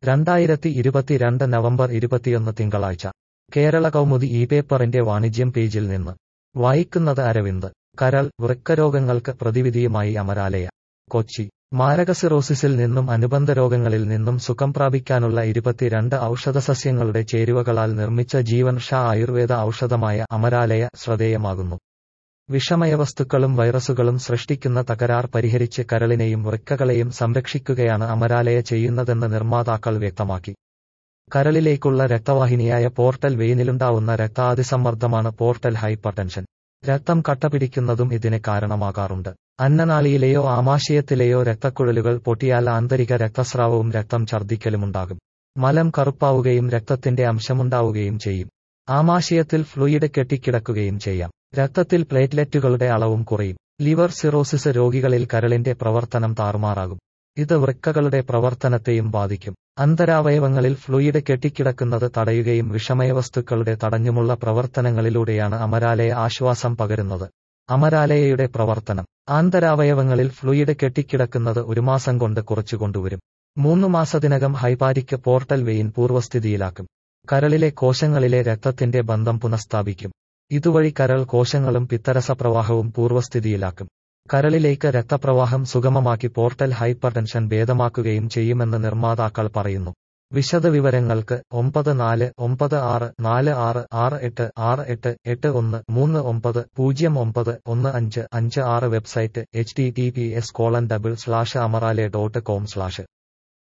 രണ്ടായിരത്തി ഇരുപത്തിരണ്ട് നവംബർ ഇരുപത്തിയൊന്ന് തിങ്കളാഴ്ച കേരള കൗമുദി ഈ പേപ്പറിന്റെ വാണിജ്യം പേജിൽ നിന്ന് വായിക്കുന്നത് അരവിന്ദ് കരൾ വൃക്കരോഗങ്ങൾക്ക് പ്രതിവിധിയുമായി അമരാലയ കൊച്ചി മാരകസിറോസിസിൽ നിന്നും അനുബന്ധ രോഗങ്ങളിൽ നിന്നും സുഖം പ്രാപിക്കാനുള്ള ഇരുപത്തിരണ്ട് ഔഷധസസ്യങ്ങളുടെ ചേരുവകളാൽ നിർമ്മിച്ച ജീവൻ ഷാ ആയുർവേദ ഔഷധമായ അമരാലയ ശ്രദ്ധേയമാകുന്നു വിഷമയവസ്തുക്കളും വൈറസുകളും സൃഷ്ടിക്കുന്ന തകരാർ പരിഹരിച്ച് കരളിനെയും വൃക്കകളെയും സംരക്ഷിക്കുകയാണ് അമരാലയ ചെയ്യുന്നതെന്ന് നിർമ്മാതാക്കൾ വ്യക്തമാക്കി കരളിലേക്കുള്ള രക്തവാഹിനിയായ പോർട്ടൽ വെയിനിലുണ്ടാവുന്ന രക്താതിസമ്മർദ്ദമാണ് പോർട്ടൽ ഹൈപ്പർടെൻഷൻ രക്തം കട്ടപിടിക്കുന്നതും ഇതിന് കാരണമാകാറുണ്ട് അന്നനാളിയിലെയോ ആമാശയത്തിലെയോ രക്തക്കുഴലുകൾ പൊട്ടിയാൽ ആന്തരിക രക്തസ്രാവവും രക്തം ഛർദ്ദിക്കലുമുണ്ടാകും മലം കറുപ്പാവുകയും രക്തത്തിന്റെ അംശമുണ്ടാവുകയും ചെയ്യും ആമാശയത്തിൽ ഫ്ലൂയിഡ് കെട്ടിക്കിടക്കുകയും ചെയ്യാം രക്തത്തിൽ പ്ലേറ്റ്ലെറ്റുകളുടെ അളവും കുറയും ലിവർ സിറോസിസ് രോഗികളിൽ കരളിന്റെ പ്രവർത്തനം താറുമാറാകും ഇത് വൃക്കകളുടെ പ്രവർത്തനത്തെയും ബാധിക്കും അന്തരാവയവങ്ങളിൽ ഫ്ലൂയിഡ് കെട്ടിക്കിടക്കുന്നത് തടയുകയും വിഷമയവസ്തുക്കളുടെ തടഞ്ഞുമുള്ള പ്രവർത്തനങ്ങളിലൂടെയാണ് അമരാലയ ആശ്വാസം പകരുന്നത് അമരാലയയുടെ പ്രവർത്തനം ആന്തരാവയവങ്ങളിൽ ഫ്ലൂയിഡ് കെട്ടിക്കിടക്കുന്നത് ഒരു മാസം കൊണ്ട് കുറച്ചു കൊണ്ടുവരും മൂന്നു മാസത്തിനകം ഹൈപാരിക്ക് പോർട്ടൽ വെയിൻ പൂർവ്വസ്ഥിതിയിലാക്കും കരളിലെ കോശങ്ങളിലെ രക്തത്തിന്റെ ബന്ധം പുനഃസ്ഥാപിക്കും ഇതുവഴി കരൾ കോശങ്ങളും പിത്തരസപ്രവാഹവും പൂർവ്വസ്ഥിതിയിലാക്കും കരളിലേക്ക് രക്തപ്രവാഹം സുഗമമാക്കി പോർട്ടൽ ഹൈപ്പർടെൻഷൻ ഭേദമാക്കുകയും ചെയ്യുമെന്ന് നിർമ്മാതാക്കൾ പറയുന്നു വിശദവിവരങ്ങൾക്ക് ഒമ്പത് നാല് ഒമ്പത് ആറ് നാല് ആറ് ആറ് എട്ട് ആറ് എട്ട് എട്ട് ഒന്ന് മൂന്ന് ഒമ്പത് പൂജ്യം ഒമ്പത് ഒന്ന് അഞ്ച് അഞ്ച് ആറ് website H T T P S colon double slash അമറാലെ ഡോട്ട് കോം സ്ലാഷ്